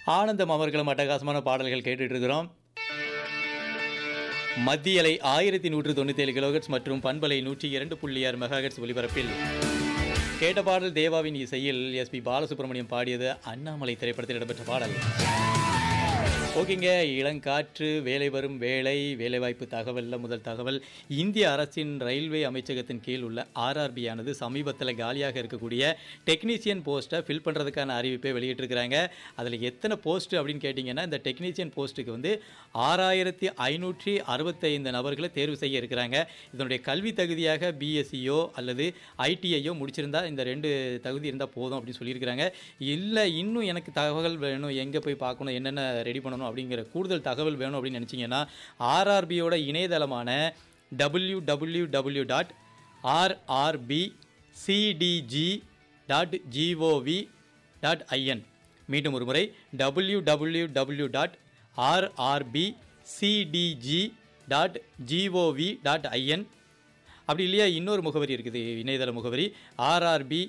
ஆனந்தம் அவர்களும் அட்டகாசமான பாடல்கள் கேட்டுட்டு இருக்கிறோம் மத்திய அலை ஆயிரத்தி நூற்று தொண்ணூற்றி ஏழு கிலோஹெட்ஸ் மற்றும் பண்பலை நூற்றி இரண்டு புள்ளி ஆறு மெகாஹெட்ஸ் ஒலிபரப்பில் கேட்ட பாடல் தேவாவின் இசையில் எஸ்பி பாலசுப்ரமணியம் பாடியது அண்ணாமலை திரைப்படத்தில் இடம்பெற்ற பாடல் ஓகேங்க இளங்காற்று வேலை வரும் வேலை வேலைவாய்ப்பு தகவலில் முதல் தகவல் இந்திய அரசின் ரயில்வே அமைச்சகத்தின் கீழ் உள்ள ஆர்ஆர்பி ஆனது சமீபத்தில் காலியாக இருக்கக்கூடிய டெக்னீஷியன் போஸ்ட்டை ஃபில் பண்ணுறதுக்கான அறிவிப்பை வெளியிட்டிருக்கிறாங்க அதில் எத்தனை போஸ்ட் அப்படின்னு கேட்டிங்கன்னா இந்த டெக்னீஷியன் போஸ்ட்டுக்கு வந்து ஆறாயிரத்தி ஐநூற்றி அறுபத்தைந்து நபர்களை தேர்வு செய்ய இருக்கிறாங்க இதனுடைய கல்வி தகுதியாக பிஎஸ்சியோ அல்லது ஐடிஐயோ முடிச்சிருந்தா இந்த ரெண்டு தகுதி இருந்தால் போதும் அப்படின்னு சொல்லியிருக்கிறாங்க இல்லை இன்னும் எனக்கு தகவல் வேணும் எங்கே போய் பார்க்கணும் என்னென்ன ரெடி பண்ணணும் அப்படிங்கிற கூடுதல் தகவல் வேணும் அப்படின்னு நினச்சிங்கன்னா ஆர்ஆர்பியோட இணையதளமான W W W dot RRB CDG dot GOV dot IN மீண்டும் ஒரு முறை W W W dot RRB CDG dot GOV dot IN அப்படி இல்லையா இன்னொரு முகவரி இருக்குது இணையதள முகவரி ஆர்ஆர்பி